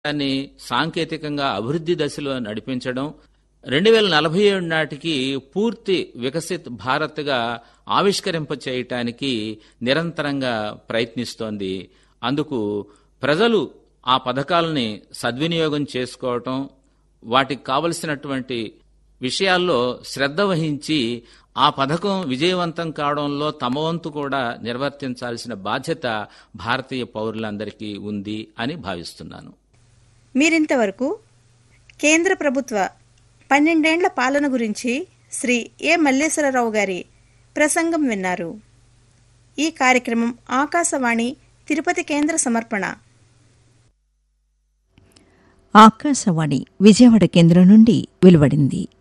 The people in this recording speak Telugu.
దాన్ని సాంకేతికంగా అభివృద్ధి దశలో నడిపించడం రెండు వేల నలభై ఏడు నాటికి పూర్తి వికసిత్ భారత్గా ఆవిష్కరింప చేయటానికి నిరంతరంగా ప్రయత్నిస్తోంది అందుకు ప్రజలు ఆ పథకాలని సద్వినియోగం చేసుకోవటం వాటికి కావలసినటువంటి విషయాల్లో శ్రద్ధ వహించి ఆ పథకం విజయవంతం కావడంలో తమ వంతు కూడా నిర్వర్తించాల్సిన బాధ్యత భారతీయ పౌరులందరికీ ఉంది అని భావిస్తున్నాను మీరింతవరకు కేంద్ర ప్రభుత్వ పన్నెండేండ్ల పాలన గురించి శ్రీ ఏ మల్లేశ్వరరావు గారి ప్రసంగం విన్నారు ఈ కార్యక్రమం ఆకాశవాణి తిరుపతి కేంద్ర సమర్పణ ఆకాశవాణి విజయవాడ కేంద్రం నుండి వెలువడింది